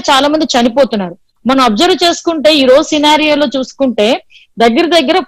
చాలా మంది చనిపోతున్నారు మనం అబ్జర్వ్ చేసుకుంటే ఈ రోజు సినారియోలో చూసుకుంటే దగ్గర దగ్గర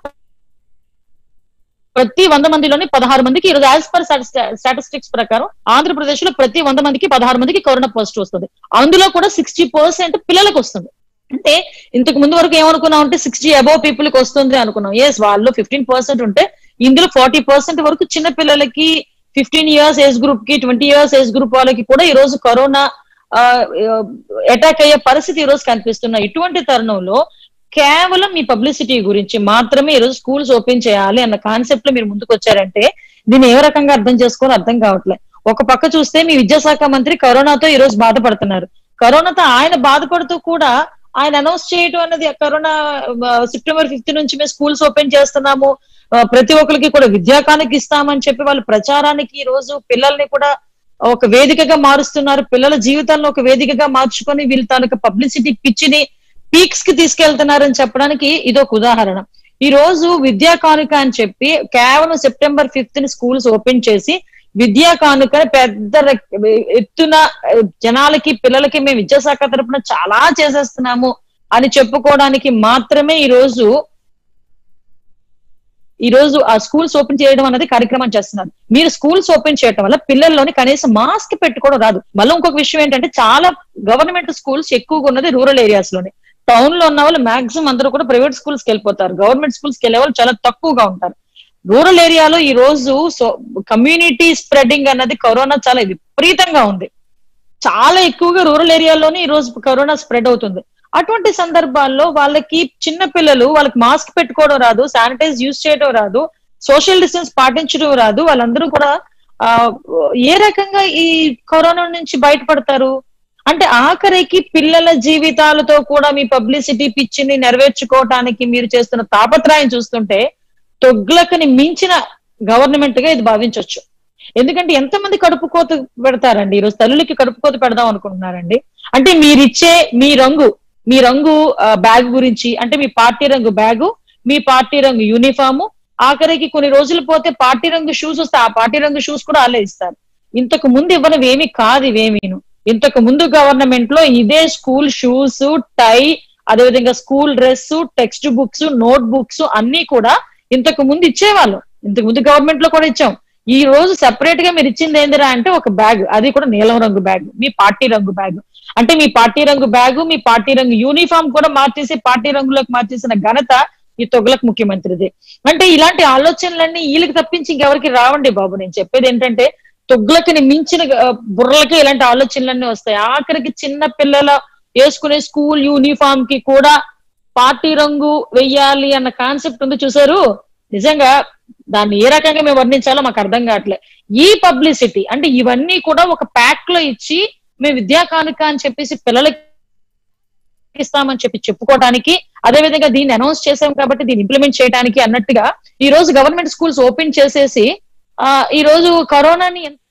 ప్రతి వంద మందిలోని పదహారు మందికి ఈరోజు యాజ్ పర్ స్టాటిస్టిక్స్ ప్రకారం ఆంధ్రప్రదేశ్ లో ప్రతి వంద మందికి పదహారు మందికి కరోనా పాజిటివ్ వస్తుంది అందులో కూడా సిక్స్టీ పర్సెంట్ పిల్లలకు వస్తుంది అంటే ఇంతకు ముందు వరకు ఏమనుకున్నాం అంటే సిక్స్టీ అబౌవ్ పీపుల్ కి వస్తుంది అనుకున్నాం ఎస్ వాళ్ళు ఫిఫ్టీన్ పర్సెంట్ ఉంటే ఇందులో ఫార్టీ పర్సెంట్ వరకు చిన్న పిల్లలకి ఫిఫ్టీన్ ఇయర్స్ ఏజ్ గ్రూప్ కి ట్వంటీ ఇయర్స్ ఏజ్ గ్రూప్ వాళ్ళకి కూడా ఈ రోజు కరోనా అటాక్ అయ్యే పరిస్థితి ఈ రోజు కనిపిస్తున్న ఇటువంటి తరుణంలో కేవలం మీ పబ్లిసిటీ గురించి మాత్రమే ఈరోజు స్కూల్స్ ఓపెన్ చేయాలి అన్న కాన్సెప్ట్ లో మీరు ముందుకు వచ్చారంటే దీన్ని ఏ రకంగా అర్థం చేసుకోవాలో అర్థం కావట్లేదు ఒక పక్క చూస్తే మీ విద్యాశాఖ మంత్రి కరోనాతో ఈ రోజు బాధపడుతున్నారు కరోనాతో ఆయన బాధపడుతూ కూడా ఆయన అనౌన్స్ చేయటం అన్నది కరోనా సెప్టెంబర్ ఫిఫ్త్ నుంచి మేము స్కూల్స్ ఓపెన్ చేస్తున్నాము ఆ, ప్రతి ఒక్కరికి కూడా విద్యాకానికి ఇస్తామని చెప్పి వాళ్ళు ప్రచారానికి ఈ రోజు పిల్లల్ని కూడా ఒక వేదికగా మారుస్తున్నారు పిల్లల జీవితాలను ఒక వేదికగా మార్చుకొని వీళ్ళు తాలూకా పబ్లిసిటీ పిచ్చిని పీక్స్ కి తీసుకెళ్తున్నారని చెప్పడానికి ఇది ఒక ఉదాహరణ ఈ రోజు విద్యా కానుక అని చెప్పి కేవలం సెప్టెంబర్ ఫిఫ్త్ ని స్కూల్స్ ఓపెన్ చేసి విద్యా కానుక పెద్ద రెక్- ఎత్తున ఆ, జనాలకి పిల్లలకి మేము విద్యాశాఖ తరపున చాలా చేసేస్తున్నాము అని చెప్పుకోవడానికి మాత్రమే ఈ రోజు ఈ రోజు ఆ స్కూల్స్ ఓపెన్ చేయడం అనేది కార్యక్రమం చేస్తున్నారు మీరు స్కూల్స్ ఓపెన్ చేయడం వల్ల పిల్లల్లోని కనీసం మాస్క్ పెట్టుకోవడం రాదు మళ్ళీ ఇంకొక విషయం ఏంటంటే చాలా గవర్నమెంట్ స్కూల్స్ ఎక్కువగా ఉన్నది రూరల్ ఏరియాస్ లోనే టౌన్ లో ఉన్న వాళ్ళు మాక్సిమం అందరూ కూడా ప్రైవేట్ స్కూల్స్ కి వెళ్ళిపోతారు గవర్నమెంట్ స్కూల్స్ కి వెళ్ళే వాళ్ళు చాలా తక్కువగా ఉంటారు రూరల్ ఏరియాలో ఈ రోజు సో కమ్యూనిటీ స్ప్రెడింగ్ అన్నది కరోనా చాలా విపరీతంగా ఉంది చాలా ఎక్కువగా రూరల్ ఏరియాలోనే ఈ రోజు కరోనా స్ప్రెడ్ అవుతుంది అటువంటి సందర్భాల్లో వాళ్ళకి చిన్న పిల్లలు వాళ్ళకి మాస్క్ పెట్టుకోవడం రాదు శానిటైజ్ యూజ్ చేయడం రాదు సోషల్ డిస్టెన్స్ పాటించడం రాదు వాళ్ళందరూ కూడా ఆ ఏ రకంగా ఈ కరోనా నుంచి బయటపడతారు అంటే ఆఖరికి పిల్లల జీవితాలతో కూడా మీ పబ్లిసిటీ పిచ్చిని నెరవేర్చుకోవటానికి మీరు చేస్తున్న తాపత్రయం చూస్తుంటే తొగ్లకని మించిన గవర్నమెంట్ గా ఇది భావించవచ్చు ఎందుకంటే ఎంతమంది కడుపు కోత పెడతారండి ఈరోజు తల్లులకి కడుపు కోత పెడదాం అనుకుంటున్నారండి అంటే మీరిచ్చే మీ రంగు మీ రంగు బ్యాగ్ గురించి అంటే మీ పార్టీ రంగు బ్యాగు మీ పార్టీ రంగు యూనిఫాము ఆఖరికి కొన్ని రోజులు పోతే పార్టీ రంగు షూస్ వస్తే ఆ పార్టీ రంగు షూస్ కూడా వాళ్ళే ఇస్తారు ఇంతకు ముందు ఇవ్వనివి ఏమి కాదు ఇవేమీను ఇంతకు ముందు గవర్నమెంట్ లో ఇదే స్కూల్ షూస్ టై అదేవిధంగా school dress text books note books అన్ని కూడా ఇంతకు ముందు ఇచ్చేవాళ్ళు ఇంతకు ముందు గవర్నమెంట్ లో కూడా ఇచ్చాం ఈ రోజు సెపరేట్ గా మీరు ఇచ్చింది ఏందిరా అంటే ఒక బ్యాగ్ అది కూడా నీలం రంగు బ్యాగ్ మీ పార్టీ రంగు బ్యాగ్ అంటే మీ పార్టీ రంగు బ్యాగు మీ పార్టీ రంగు యూనిఫామ్ కూడా మార్చేసి పార్టీ రంగులోకి మార్చేసిన ఘనత ఈ తొగలకు ముఖ్యమంత్రిది అంటే ఇలాంటి ఆలోచనలన్నీ వీళ్ళకి తప్పించి ఇంకెవరికి రావండి బాబు నేను చెప్పేది ఏంటంటే తొగ్లకిని మించిన ఆ, బుర్రలకి ఇలాంటి ఆలోచనలన్నీ వస్తాయి ఆఖరికి చిన్న పిల్లల వేసుకునే స్కూల్ యూనిఫామ్ కి కూడా పార్టీ రంగు వెయ్యాలి అన్న కాన్సెప్ట్ ఉంది చూసారు నిజంగా దాన్ని ఏ రకంగా మేము వర్ణించాలో మాకు అర్థం కావట్లే ఈ పబ్లిసిటీ అంటే ఇవన్నీ కూడా ఒక ప్యాక్ లో ఇచ్చి మేము విద్యా కానుక అని చెప్పేసి పిల్లలకి ఇస్తామని చెప్పి చెప్పుకోవడానికి అదే విధంగా దీన్ని అనౌన్స్ చేసాం కాబట్టి దీన్ని ఇంప్లిమెంట్ చేయడానికి అన్నట్టుగా ఈ రోజు గవర్నమెంట్ స్కూల్స్ ఓపెన్ చేసేసి ఆ ఈ రోజు కరోనాని ఎంత